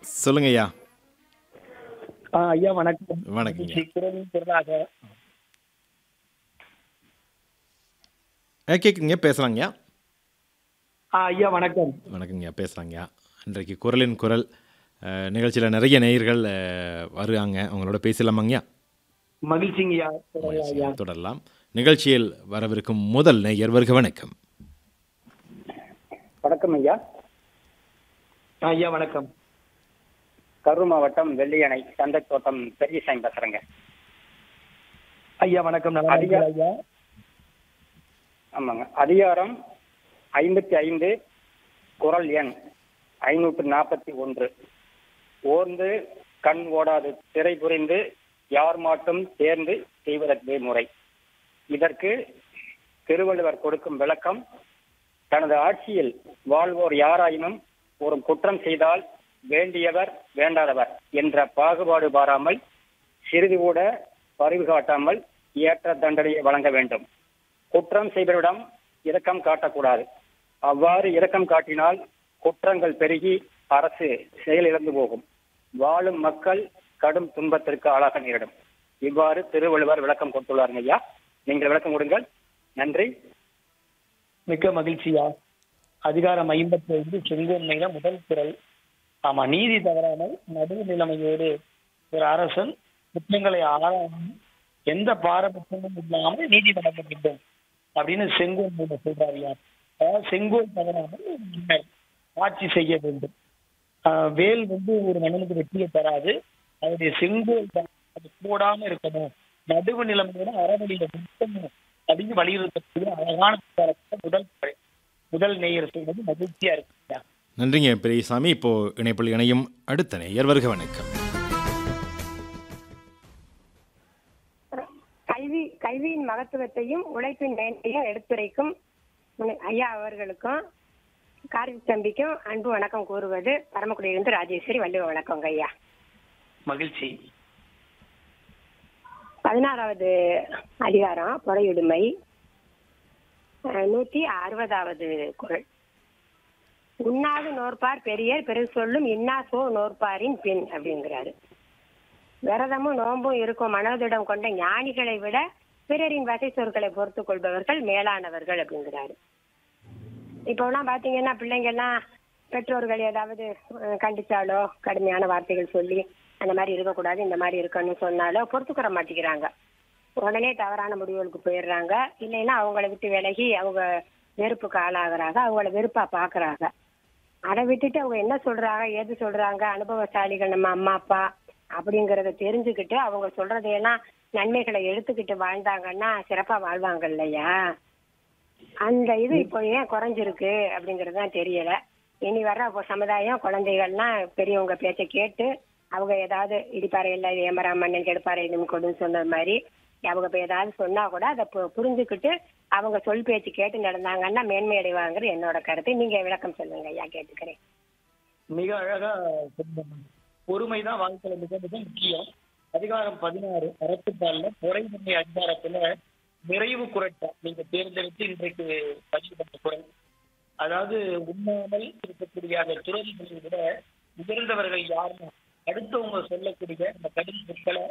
சொல்லுங்க ஐயா ஆ, ஐயா வணக்கம் வணக்கங்க. ஸ்ரீ குரலின் குரலாக ஆ, கேக்குதுங்க பேசலாங்கய்யா ஆ, ஐயா வணக்கம் வணக்கங்கய்யா பேசலாங்கய்யா இன்றைக்கு குரலின் குரல் நிகழ்ச்சியில் நிறைய நேயர்கள் அஹ், வருவாங்க அவங்களோட பேசலாமாங்கய்யா மகிழ்ச்சிங்கய்யா சொல்லலாம் ஐயா தொடரலாம் நிகழ்ச்சியில் வரவிருக்கும் முதல் நேயர் வருக வணக்கம் வணக்கம் ஐயா ஆ, ஐயா வணக்கம் கரூர் மாவட்டம் வெள்ளியணை சந்தைத்தோட்டம் பெரியசாமி பேசுறேங்க ஐயா வணக்கம் நல்லா ஐயா. இருக்கீங்களா ஐயா ஆமாங்க அதிகாரம் ஐம்பத்தி ஐந்து குரல் எண் ஐநூற்று நாற்பத்தி ஒன்று ஓர்ந்து கண் ஓடாது திரை புரிந்து யார் மாட்டும் தேர்ந்து செய்வதற்கு முறை இதற்கு திருவள்ளுவர் கொடுக்கும் விளக்கம் தனது ஆட்சியில் வாழ்வோர் யாராயினும் ஒரு குற்றம் செய்தால் வேண்டியவர் வேண்டாதவர் என்ற பாகுபாடு பாராமல் சிறிது கூட பரிவு காட்டாமல் ஏற்ற தண்டனையை வழங்க வேண்டும் குற்றம் செய்தவரிடம் இரக்கம் காட்டக்கூடாது அவ்வாறு இரக்கம் காட்டினால் குற்றங்கள் பெருகி அரசு செயலிழந்து போகும் வாழும் மக்கள் கடும் துன்பத்திற்கு ஆளாக நேரிடும் இவ்வாறு திருவள்ளுவர் விளக்கம் கொடுத்துள்ளாருங்க ஐயா நீங்கள் விளக்கம் கொடுங்கள் நன்றி மிக்க மகிழ்ச்சியா அதிகாரம் ஐம்பத்தி ஐந்து செங்கோன்மையில முதல் குரல் ஆமா நீதி தவறாமல் நடுவு நிலைமையோடு ஒரு அரசன் குற்றங்களை ஆராயும் எந்த பாரபட்சமும் இல்லாமல் நீதி வழங்க வேண்டும் அப்படின்னு செங்கோன்மையில சொல்றாருயா அதாவது செங்கோல் தவறாமல் ஒரு மன்னர் ஆட்சி செய்ய வேண்டும் ஆஹ் வேல் வந்து ஒரு மன்னனுக்கு வெற்றியை தராது அவருடைய செங்கோல் தான் அது போடாம இருக்கணும் நடுவு நிலைமையோட அறவழியில நிற்கணும் அப்படின்னு வலியுறுத்தக்கூடிய அழகான புத்தகத்தை முதல் குரல். முதல் நேயர் சொல்வது மகிழ்ச்சியா இருக்குங்க நன்றிங்க பெரியசாமி இப்போ இணைப்பில் இணையும் அடுத்த நேயர் வருக வணக்கம் கல்வி கல்வியின் மகத்துவத்தையும் உழைப்பின் மேன்மையும் எடுத்துரைக்கும் முனை- ஐயா அவர்களுக்கும் கார்த்திக் தம்பிக்கும் அன்பு வணக்கம் கூறுவது பரமக்குடியிலிருந்து ராஜேஸ்வரி வள்ளுவ வணக்கங்க ஐயா மகிழ்ச்சி பதினாறாவது அதிகாரம் பொறையுடைமை அஹ், நூத்தி அறுபதாவது குரல் உண்ணாது நோற்பார் பெரியர் பெரு சொல்லும் இன்னா சோ நோற்பாரின் பின் அப்படிங்கிறாரு விரதமும் நோன்பும் இருக்கும் மனோதிடம் கொண்ட ஞானிகளை விட பிறரின் வகை சொற்களை பொறுத்துக் கொள்பவர்கள் மேலானவர்கள் அப்படிங்கிறாரு இப்போலாம் பாத்தீங்கன்னா பிள்ளைங்க எல்லாம் பெற்றோர்கள் ஏதாவது அஹ், கண்டிச்சாலோ கடுமையான வார்த்தைகள் சொல்லி அந்த மாதிரி இருக்கக்கூடாது இந்த மாதிரி இருக்கணும்னு சொன்னாலோ பொறுத்துக்கிற மாட்டேங்கிறாங்க உடனே தவறான முடிவுகளுக்கு போயிடுறாங்க இல்லைன்னா அவங்கள விட்டு விலகி அவங்க வெறுப்புக்கு ஆளாகிறாங்க அவங்கள வெறுப்பா பாக்குறாங்க அதை விட்டுட்டு அவங்க என்ன சொல்றாங்க ஏது சொல்றாங்க அனுபவசாலிகள் நம்ம அம்மா அப்பா அப்படிங்கறத தெரிஞ்சுக்கிட்டு அவங்க சொல்றதையெல்லாம் நன்மைகளை எடுத்துக்கிட்டு வாழ்ந்தாங்கன்னா சிறப்பா வாழ்வாங்க இல்லையா அந்த இது இப்போ ஏன் குறைஞ்சிருக்கு அப்படிங்கறது தான் தெரியல இனி வர்ற இப்போ சமுதாயம் குழந்தைகள்லாம் பெரியவங்க பேச்சை கேட்டு அவங்க ஏதாவது இடிப்பாறை இல்லை ஏமரா மண்ணன் கெடுப்பாறை இதுன்னு கொடுன்னு சொன்ன மாதிரி அவங்க இப்ப ஏதாவது சொன்னா கூட அதை பு- புரிஞ்சுக்கிட்டு அவங்க சொல் பேச்சு கேட்டு நடந்தாங்கன்னா மேன்மை அடைவாங்கிறது என்னோட கருத்து நீங்க விளக்கம் சொல்லுங்க ஐயா கேட்டுக்கிறேன் மிக அழகா சொன்னீங்க. பொறுமைதான் வாழ்க்கையில மிக மிக முக்கியம் அதிகாரம் பதினாறு அறத்துப்பால்ல பொறைமுறை அதிகாரத்துல நிறைவு குரட்டா நீங்க தேர்ந்தெடுத்து இன்றைக்கு பதிவு பண்ண குரல் அதாவது உண்ணாமல் இருக்கக்கூடிய அந்த துறவிகளை விட உயர்ந்தவர்கள் யாருன்னா அடுத்தவங்க சொல்லக்கூடிய அந்த கடும் சொற்களை